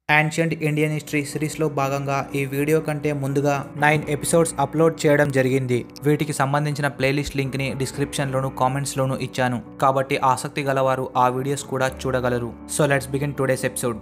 ancient Indian history సిరీస్లో భాగంగా ఈ వీడియో కంటే ముందుగా నైన్ ఎపిసోడ్స్ అప్లోడ్ చేయడం జరిగింది వీటికి సంబంధించిన ప్లేలిస్ట్ లింక్ని డిస్క్రిప్షన్లోను కామెంట్స్లోను ఇచ్చాను కాబట్టి ఆసక్తి గలవారు ఆ వీడియోస్ కూడా చూడగలరు so let's begin today's episode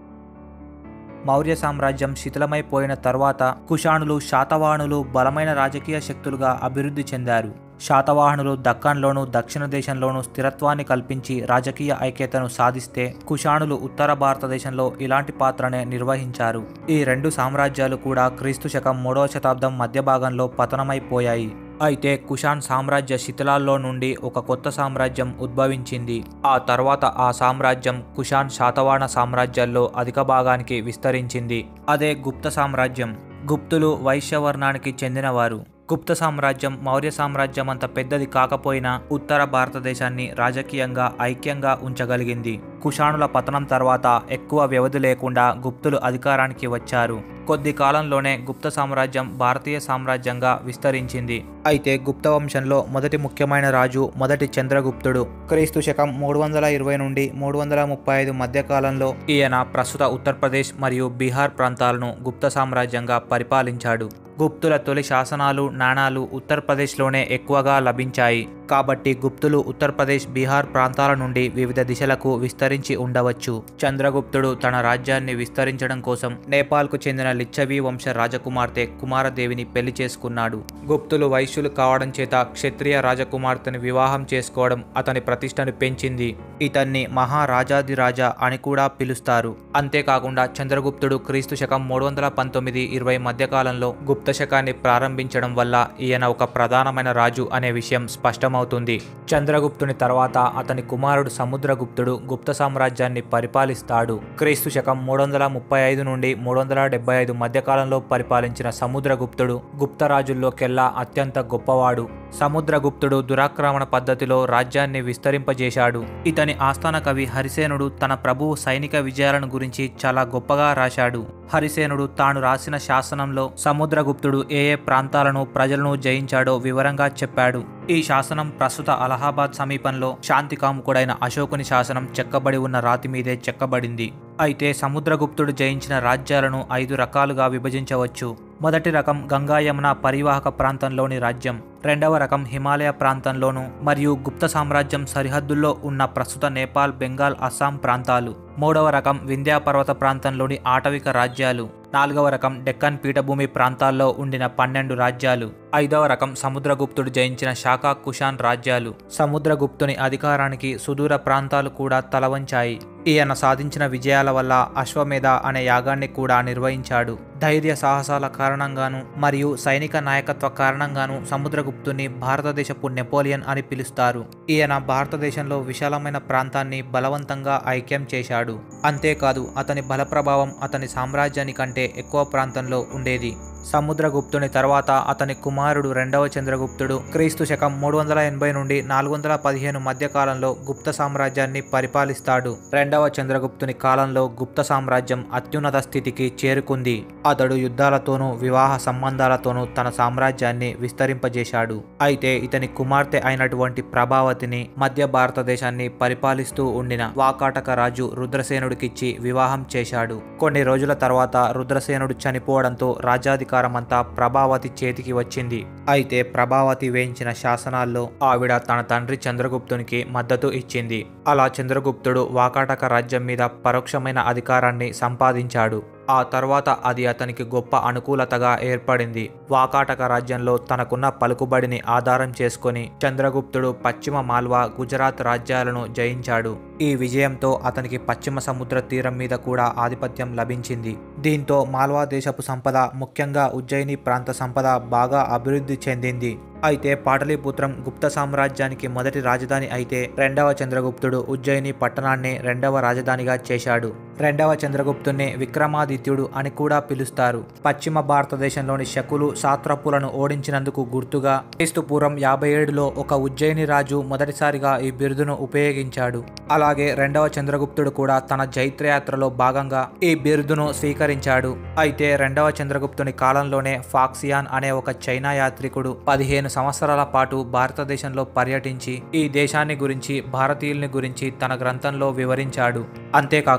Maurya సామ్రాజ్యం శిథిలమైపోయిన తర్వాత కుషాణులు శాతవాహనులు బలమైన రాజకీయ శక్తులుగా అభివృద్ధి చెందారు శాతవాహనులు దక్కన్లోను దక్షిణ దేశంలోను స్థిరత్వాన్ని కల్పించి రాజకీయ ఐక్యతను సాధిస్తే కుషాణులు ఉత్తర భారతదేశంలో ఇలాంటి పాత్రనే నిర్వహించారు ఈ రెండు సామ్రాజ్యాలు కూడా క్రీస్తు శకం మూడవ శతాబ్దం మధ్య భాగంలో పతనమైపోయాయి అయితే కుషాన్ సామ్రాజ్య శిథిలాల్లో నుండి ఒక కొత్త సామ్రాజ్యం ఉద్భవించింది ఆ తర్వాత ఆ సామ్రాజ్యం కుషాన్ శాతవాహన సామ్రాజ్యాల్లో అధిక భాగానికి విస్తరించింది అదే గుప్త సామ్రాజ్యం గుప్తులు వైశ్యవర్ణానికి చెందినవారు గుప్త సామ్రాజ్యం మౌర్య సామ్రాజ్యం అంత పెద్దది కాకపోయినా ఉత్తర భారతదేశాన్ని రాజకీయంగా ఐక్యంగా ఉంచగలిగింది కుషాణుల పతనం తర్వాత ఎక్కువ వ్యవధి లేకుండా గుప్తులు అధికారానికి వచ్చారు కొద్ది కాలంలోనే గుప్త సామ్రాజ్యం భారతీయ సామ్రాజ్యంగా విస్తరించింది అయితే గుప్త వంశంలో మొదటి ముఖ్యమైన రాజు మొదటి చంద్రగుప్తుడు క్రీస్తు శకం మూడు వందల ఇరవై నుండి మూడు వందల ముప్పై ఐదు మధ్య కాలంలో ఈయన ప్రస్తుత ఉత్తరప్రదేశ్ మరియు బీహార్ ప్రాంతాలను గుప్త సామ్రాజ్యంగా పరిపాలించాడు గుప్తుల తొలి శాసనాలు నాణాలు ఉత్తరప్రదేశ్లోనే ఎక్కువగా లభించాయి కాబట్టి గుప్తులు ఉత్తరప్రదేశ్ బీహార్ ప్రాంతాల నుండి వివిధ దిశలకు విస్తరించి ఉండవచ్చు చంద్రగుప్తుడు తన రాజ్యాన్ని విస్తరించడం కోసం నేపాల్కు చెందిన లిచ్చవి వంశ రాజకుమార్తె కుమారదేవిని పెళ్లి చేసుకున్నాడు గుప్తులు వైశ్యులు కావడం చేత క్షత్రియ రాజకుమార్తెను వివాహం చేసుకోవడం అతని ప్రతిష్టను పెంచింది ఇతన్ని మహారాజాదిరాజా అని కూడా పిలుస్తారు అంతేకాకుండా చంద్రగుప్తుడు క్రీస్తు శకం మూడు వందల పంతొమ్మిది ఇరవై మధ్యకాలంలో గుప్త శకాన్ని ప్రారంభించడం వల్ల ఈయన ఒక ప్రధానమైన రాజు అనే విషయం స్పష్టమవుతుంది చంద్రగుప్తుని తర్వాత అతని కుమారుడు సముద్రగుప్తుడు గుప్త సామ్రాజ్యాన్ని పరిపాలిస్తాడు క్రీస్తు శకం మూడు వందల ముప్పై ఐదు నుండి మూడు వందల డెబ్బై ఐదు మధ్యకాలంలో పరిపాలించిన సముద్రగుప్తుడు గుప్త రాజుల్లోకెల్లా అత్యంత గొప్పవాడు సముద్రగుప్తుడు దురాక్రమణ పద్ధతిలో రాజ్యాన్ని విస్తరింపజేశాడు ఇతని ఆస్థాన కవి హరిసేనుడు తన ప్రభువు సైనిక విజయాలను గురించి చాలా గొప్పగా రాశాడు హరిసేనుడు తాను రాసిన శాసనంలో సముద్రగుప్తుడు ఏ ఏ ప్రాంతాలను ప్రజలను జయించాడో వివరంగా చెప్పాడు ఈ శాసనం ప్రస్తుత అలహాబాద్ సమీపంలో శాంతికాముకుడైన అశోకుని శాసనం చెక్కబడి ఉన్న రాతి మీదే చెక్కబడింది అయితే సముద్రగుప్తుడు జయించిన రాజ్యాలను ఐదు రకాలుగా విభజించవచ్చు మొదటి రకం గంగా యమున పరివాహక ప్రాంతంలోని రాజ్యం రెండవ రకం హిమాలయ ప్రాంతంలోను మరియు గుప్త సామ్రాజ్యం సరిహద్దుల్లో ఉన్న ప్రస్తుత నేపాల్ బెంగాల్ అస్సాం ప్రాంతాలు మూడవ రకం వింధ్యా పర్వత ప్రాంతంలోని ఆటవిక రాజ్యాలు నాలుగవ రకం డెక్కన్ పీఠభూమి ప్రాంతాల్లో ఉండిన పన్నెండు రాజ్యాలు ఐదవ రకం సముద్రగుప్తుడు జయించిన శాఖా కుషాన్ రాజ్యాలు సముద్రగుప్తుని అధికారానికి సుదూర ప్రాంతాలు కూడా తలవంచాయి ఈయన సాధించిన విజయాల వల్ల అశ్వమేధ అనే యాగాన్ని కూడా నిర్వహించాడు ధైర్య సాహసాల కారణంగాను మరియు సైనిక నాయకత్వ కారణంగాను సముద్రగుప్తుని భారతదేశపు నెపోలియన్ అని పిలుస్తారు ఈయన భారతదేశంలో విశాలమైన ప్రాంతాన్ని బలవంతంగా ఐక్యం చేశాడు అంతేకాదు అతని బల ప్రభావం అతని సామ్రాజ్యాని కంటే ఎక్కువ ప్రాంతంలో ఉండేది సముద్రగుప్తుని తర్వాత అతని కుమారుడు రెండవ చంద్రగుప్తుడు క్రీస్తు శకం మూడు వందల ఎనభై నుండి నాలుగు వందల పదిహేను మధ్య కాలంలో గుప్త సామ్రాజ్యాన్ని పరిపాలిస్తాడు రెండవ చంద్రగుప్తుని కాలంలో గుప్త సామ్రాజ్యం అత్యున్నత స్థితికి చేరుకుంది అతడు యుద్ధాలతోనూ వివాహ సంబంధాలతోనూ తన సామ్రాజ్యాన్ని విస్తరింపజేశాడు అయితే ఇతని కుమార్తె అయినటువంటి ప్రభావతిని మధ్య భారతదేశాన్ని పరిపాలిస్తూ ఉండిన వాకాటక రాజు రుద్రసేనుడికిచ్చి వివాహం చేశాడు కొన్ని రోజుల తర్వాత రుద్రసేనుడు చనిపోవడంతో రాజ్యాధికారం అంతా ప్రభావతి చేతికి వచ్చింది అయితే ప్రభావతి వేయించిన శాసనాల్లో ఆవిడ తన తండ్రి చంద్రగుప్తునికి మద్దతు ఇచ్చింది అలా చంద్రగుప్తుడు వాకాటక రాజ్యం మీద పరోక్షమైన అధికారాన్ని సంపాదించాడు ఆ తర్వాత అది అతనికి గొప్ప అనుకూలతగా ఏర్పడింది వాకాటక రాజ్యంలో తనకున్న పలుకుబడిని ఆధారం చేసుకొని చంద్రగుప్తుడు పశ్చిమ మాల్వా గుజరాత్ రాజ్యాలను జయించాడు ఈ విజయంతో అతనికి పశ్చిమ సముద్ర తీరం మీద కూడా ఆధిపత్యం లభించింది దీంతో మాల్వా దేశపు సంపద ముఖ్యంగా ఉజ్జయిని ప్రాంత సంపద బాగా అభివృద్ధి చెందింది అయితే పాటలీపుత్రం గుప్త సామ్రాజ్యానికి మొదటి రాజధాని అయితే రెండవ చంద్రగుప్తుడు ఉజ్జయిని పట్టణాన్ని రెండవ రాజధానిగా చేశాడు రెండవ చంద్రగుప్తుని విక్రమాదిత్యుడు అని కూడా పిలుస్తారు పశ్చిమ భారతదేశంలోని శకులు సాత్రపులను ఓడించినందుకు గుర్తుగా క్రీస్తు పూర్వం యాభై ఏడులో ఒక ఉజ్జయిని రాజు మొదటిసారిగా ఈ బిరుదును ఉపయోగించాడు అలాగే రెండవ చంద్రగుప్తుడు కూడా తన జైత్రయాత్రలో భాగంగా ఈ బిరుదును స్వీకరించాడు అయితే రెండవ చంద్రగుప్తుని కాలంలోనే ఫాక్సియాన్ అనే ఒక చైనా యాత్రికుడు పదిహేను సంవత్సరాల పాటు భారతదేశంలో పర్యటించి ఈ దేశాన్ని గురించి భారతీయుల్ని గురించి తన గ్రంథంలో వివరించాడు అంతేకాకుండా చంద్ర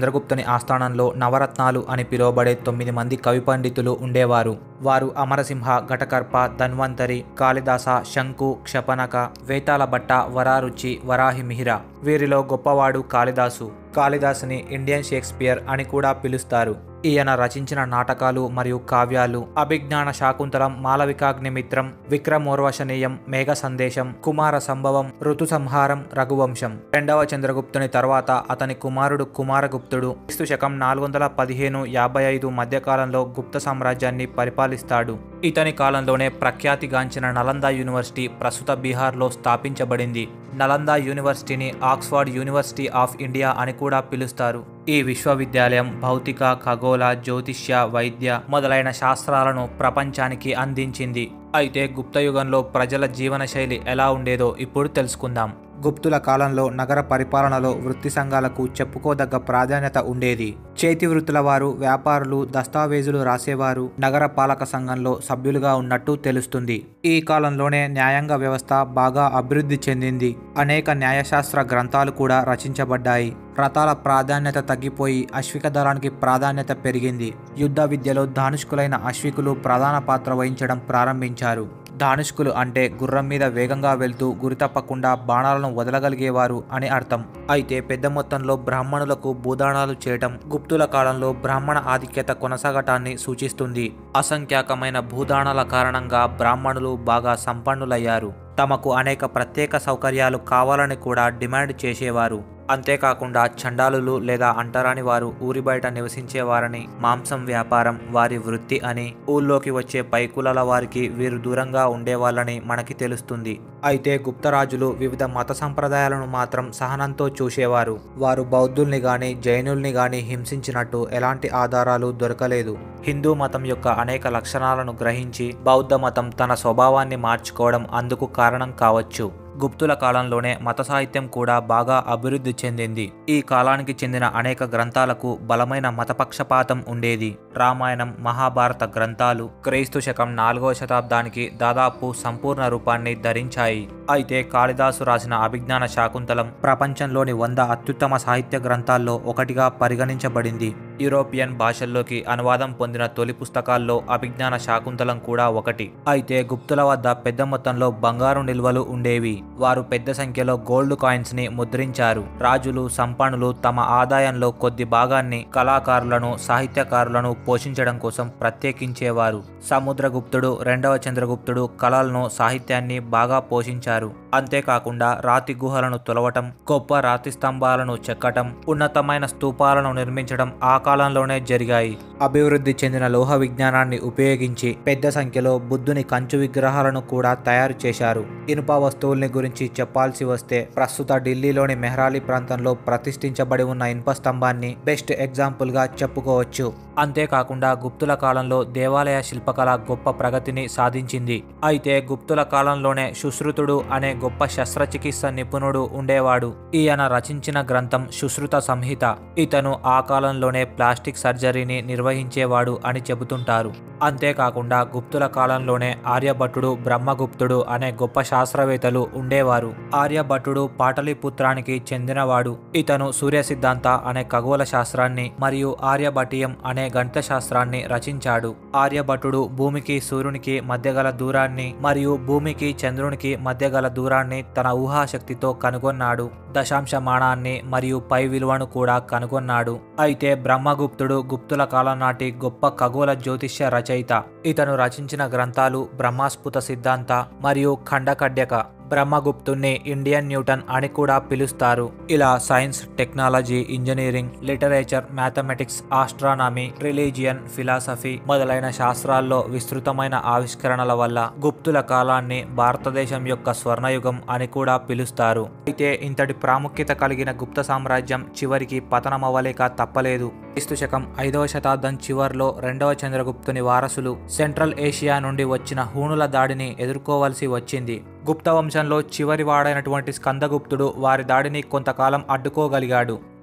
చంద్రగుప్తుని ఆస్థానంలో నవరత్నాలు అని పిలువబడే తొమ్మిది మంది కవి పండితులు ఉండేవారు వారు అమరసింహ ఘటకర్ప ధన్వంతరి కాళిదాస శంకు క్షపనక వేతాల భట్ట వరారుచి వరాహి మిహిర వీరిలో గొప్పవాడు కాళిదాసు కాళిదాసుని ఇండియన్ షేక్స్పియర్ అని కూడా పిలుస్తారు ఈయన రచించిన నాటకాలు మరియు కావ్యాలు అభిజ్ఞాన శాకుంతలం మాలవికాగ్నిమిత్రం విక్రమోర్వశనీయం మేఘ సందేశం కుమార సంభవం ఋతు సంహారం రఘువంశం రెండవ చంద్రగుప్తుని తర్వాత అతని కుమారుడు కుమారగుప్తుడు క్రీస్తు శకం నాలుగు వందల పదిహేను యాభై ఐదు మధ్యకాలంలో గుప్త సామ్రాజ్యాన్ని పరిపాలిస్తాడు ఇతని కాలంలోనే ప్రఖ్యాతిగాంచిన నలంద యూనివర్సిటీ ప్రస్తుత బీహార్లో స్థాపించబడింది నలంద యూనివర్సిటీని ఆక్స్ఫర్డ్ యూనివర్సిటీ ఆఫ్ ఇండియా అని కూడా పిలుస్తారు ఈ విశ్వవిద్యాలయం భౌతిక ఖగోళ జ్యోతిష్య వైద్య మొదలైన శాస్త్రాలను ప్రపంచానికి అందించింది అయితే గుప్తయుగంలో ప్రజల జీవనశైలి ఎలా ఉండేదో ఇప్పుడు తెలుసుకుందాం గుప్తుల కాలంలో నగర పరిపాలనలో వృత్తి సంఘాలకు చెప్పుకోదగ్గ ప్రాధాన్యత ఉండేది చేతి వృత్తుల వారు వ్యాపారులు దస్తావేజులు రాసేవారు నగర పాలక సంఘంలో సభ్యులుగా ఉన్నట్టు తెలుస్తుంది ఈ కాలంలోనే న్యాయాంగ వ్యవస్థ బాగా అభివృద్ధి చెందింది అనేక న్యాయశాస్త్ర గ్రంథాలు కూడా రచించబడ్డాయి రథాల ప్రాధాన్యత తగ్గిపోయి అశ్విక దళానికి ప్రాధాన్యత పెరిగింది యుద్ధ విద్యలో ధానుష్కులైన అశ్వికులు ప్రధాన పాత్ర వహించడం ప్రారంభించారు ధానుష్కులు అంటే గుర్రం మీద వేగంగా వెళ్తూ గురి తప్పకుండా బాణాలను వదలగలిగేవారు అని అర్థం అయితే పెద్ద మొత్తంలో బ్రాహ్మణులకు భూదానాలు చేయటం గుప్తుల కాలంలో బ్రాహ్మణ ఆధిక్యత కొనసాగటాన్ని సూచిస్తుంది అసంఖ్యాకమైన భూదానాల కారణంగా బ్రాహ్మణులు బాగా సంపన్నులయ్యారు తమకు అనేక ప్రత్యేక సౌకర్యాలు కావాలని కూడా డిమాండ్ చేసేవారు అంతేకాకుండా చండాలులు లేదా అంటరాని వారు ఊరి బయట నివసించేవారని మాంసం వ్యాపారం వారి వృత్తి అని ఊళ్ళోకి వచ్చే పైకులాల వారికి వీరు దూరంగా ఉండేవాళ్ళని మనకి తెలుస్తుంది అయితే గుప్తరాజులు వివిధ మత సంప్రదాయాలను మాత్రం సహనంతో చూసేవారు వారు బౌద్ధుల్ని గాని జైనుల్ని గాని హింసించినట్టు ఎలాంటి ఆధారాలు దొరకలేదు హిందూ మతం యొక్క అనేక లక్షణాలను గ్రహించి బౌద్ధ మతం తన స్వభావాన్ని మార్చుకోవడం అందుకు కారణం కావచ్చు గుప్తుల కాలంలోనే మత సాహిత్యం కూడా బాగా అభివృద్ధి చెందింది ఈ కాలానికి చెందిన అనేక గ్రంథాలకు బలమైన మతపక్షపాతం ఉండేది రామాయణం మహాభారత గ్రంథాలు క్రీస్తు శకం నాలుగవ శతాబ్దానికి దాదాపు సంపూర్ణ రూపాన్ని ధరించాయి అయితే కాళిదాసు రాసిన అభిజ్ఞాన శాకుంతలం ప్రపంచంలోని వంద అత్యుత్తమ సాహిత్య గ్రంథాల్లో ఒకటిగా పరిగణించబడింది యూరోపియన్ భాషల్లోకి అనువాదం పొందిన తొలి పుస్తకాల్లో అభిజ్ఞాన శాకుంతలం కూడా ఒకటి అయితే గుప్తుల వద్ద పెద్ద మొత్తంలో బంగారు నిల్వలు ఉండేవి వారు పెద్ద సంఖ్యలో గోల్డ్ కాయిన్స్ ని ముద్రించారు రాజులు సంపన్నులు తమ ఆదాయంలో కొద్ది భాగాన్ని కళాకారులను సాహిత్యకారులను పోషించడం కోసం ప్రత్యేకించేవారు సముద్రగుప్తుడు రెండవ చంద్రగుప్తుడు కళలను సాహిత్యాన్ని బాగా పోషించారు అంతేకాకుండా రాతి గుహలను తొలవటం గొప్ప రాతి స్తంభాలను చెక్కటం ఉన్నతమైన స్తూపాలను నిర్మించడం ఆ కాలంలోనే జరిగాయి అభివృద్ధి చెందిన లోహ విజ్ఞానాన్ని ఉపయోగించి పెద్ద సంఖ్యలో బుద్ధుని కంచు విగ్రహాలను కూడా తయారు చేశారు ఇనుప వస్తువుల్ని గురించి చెప్పాల్సి వస్తే ప్రస్తుత ఢిల్లీలోని మెహ్రాలి ప్రాంతంలో ప్రతిష్ఠించబడి ఉన్న ఇనుప స్తంభాన్ని బెస్ట్ ఎగ్జాంపుల్ గా చెప్పుకోవచ్చు అంతేకాకుండా గుప్తుల కాలంలో దేవాలయ శిల్పకళ గొప్ప ప్రగతిని సాధించింది అయితే గుప్తుల కాలంలోనే సుశ్రుతుడు అనే గొప్ప శస్త్రచికిత్స నిపుణుడు ఉండేవాడు ఈయన రచించిన గ్రంథం సుశ్రుత సంహిత ఇతను ఆ కాలంలోనే ప్లాస్టిక్ సర్జరీని నిర్వహించేవాడు అని చెబుతుంటారు అంతేకాకుండా గుప్తుల కాలంలోనే ఆర్యభట్టుడు బ్రహ్మగుప్తుడు అనే గొప్ప శాస్త్రవేత్తలు ఉండేవారు ఆర్యభట్టుడు పాటలీపుత్రానికి చెందినవాడు ఇతను సూర్య సిద్ధాంత అనే ఖగోళ శాస్త్రాన్ని మరియు ఆర్యభటీయం అనే గణిత శాస్త్రాన్ని రచించాడు ఆర్యభట్టుడు భూమికి సూర్యునికి మధ్య గల దూరాన్ని మరియు భూమికి చంద్రునికి మధ్య గల దూరాన్ని తన ఊహాశక్తితో కనుగొన్నాడు దశాంశమానాన్ని మరియు పై విలువను కూడా కనుగొన్నాడు అయితే బ్రహ్మగుప్తుడు గుప్తుల కాలం నాటి గొప్ప ఖగోళ జ్యోతిష్య రచయిత ఇతను రచించిన గ్రంథాలు బ్రహ్మాస్ఫుత సిద్ధాంత మరియు ఖండకడ్యక బ్రహ్మగుప్తుణ్ణి ఇండియన్ న్యూటన్ అని కూడా పిలుస్తారు ఇలా science technology engineering literature mathematics astronomy religion philosophy మొదలైన శాస్త్రాల్లో విస్తృతమైన ఆవిష్కరణల వల్ల గుప్తుల కాలాన్ని భారతదేశం యొక్క స్వర్ణయుగం అని కూడా పిలుస్తారు అయితే ఇంతటి ప్రాముఖ్యత కలిగిన గుప్త సామ్రాజ్యం చివరికి పతనమవ్వలేక తప్పలేదు క్రీస్తు శకం ఐదవ శతాబ్దం చివర్లో రెండవ చంద్రగుప్తుని వారసులు సెంట్రల్ ఏషియా నుండి వచ్చిన హూణుల దాడిని ఎదుర్కోవలసి వచ్చింది గుప్త వంశంలో చివరి వాడైనటువంటి స్కందగుప్తుడు వారి దాడిని కొంతకాలం అడ్డుకోగలిగాడు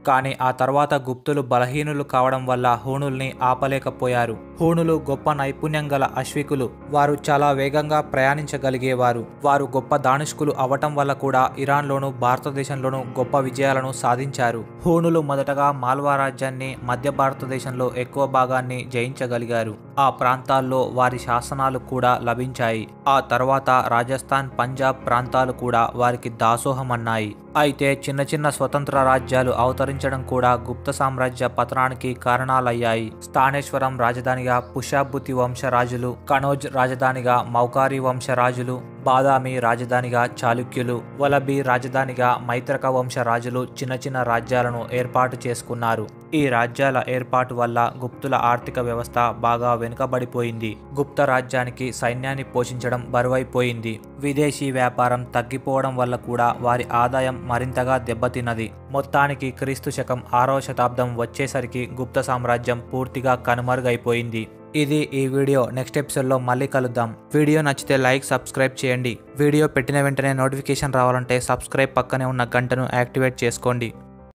కానీ ఆ తర్వాత గుప్తులు బలహీనులు కావడం వల్ల హూణుల్ని ఆపలేకపోయారు హూణులు గొప్ప నైపుణ్యం గల అశ్వికులు వారు చాలా వేగంగా ప్రయాణించగలిగేవారు వారు గొప్ప దానుష్కులు అవటం వల్ల కూడా ఇరాన్లోను భారతదేశంలోను గొప్ప విజయాలను సాధించారు హూణులు మొదటగా మాల్వా రాజ్యాన్ని మధ్య భారతదేశంలో ఎక్కువ భాగాన్ని జయించగలిగారు ఆ ప్రాంతాల్లో వారి శాసనాలు కూడా లభించాయి ఆ తర్వాత రాజస్థాన్ పంజాబ్ ప్రాంతాలు కూడా వారికి దాసోహమన్నాయి అయితే చిన్న చిన్న స్వతంత్ర రాజ్యాలు అవతరించడం కూడా గుప్త సామ్రాజ్య పతనానికి కారణాలయ్యాయి స్థానేశ్వరం రాజధానిగా పుషాబుతి వంశరాజులు కనోజ్ రాజధానిగా మౌకారి వంశరాజులు బాదామి రాజధానిగా చాళుక్యులు వలబి రాజధానిగా మైత్రక వంశ రాజులు చిన్న చిన్న రాజ్యాలను ఏర్పాటు చేసుకున్నారు ఈ రాజ్యాల ఏర్పాటు వల్ల గుప్తుల ఆర్థిక వ్యవస్థ బాగా వెనుకబడిపోయింది గుప్త రాజ్యానికి సైన్యాన్ని పోషించడం బరువైపోయింది విదేశీ వ్యాపారం తగ్గిపోవడం వల్ల కూడా వారి ఆదాయం మరింతగా దెబ్బతిన్నది మొత్తానికి క్రీస్తు శకం ఆరవ శతాబ్దం వచ్చేసరికి గుప్త సామ్రాజ్యం పూర్తిగా కనుమరుగైపోయింది ఇది ఈ వీడియో నెక్స్ట్ ఎపిసోడ్లో మళ్ళీ కలుద్దాం వీడియో నచ్చితే లైక్ సబ్స్క్రైబ్ చేయండి వీడియో పెట్టిన వెంటనే నోటిఫికేషన్ రావాలంటే సబ్స్క్రైబ్ పక్కనే ఉన్న గంటను యాక్టివేట్ చేసుకోండి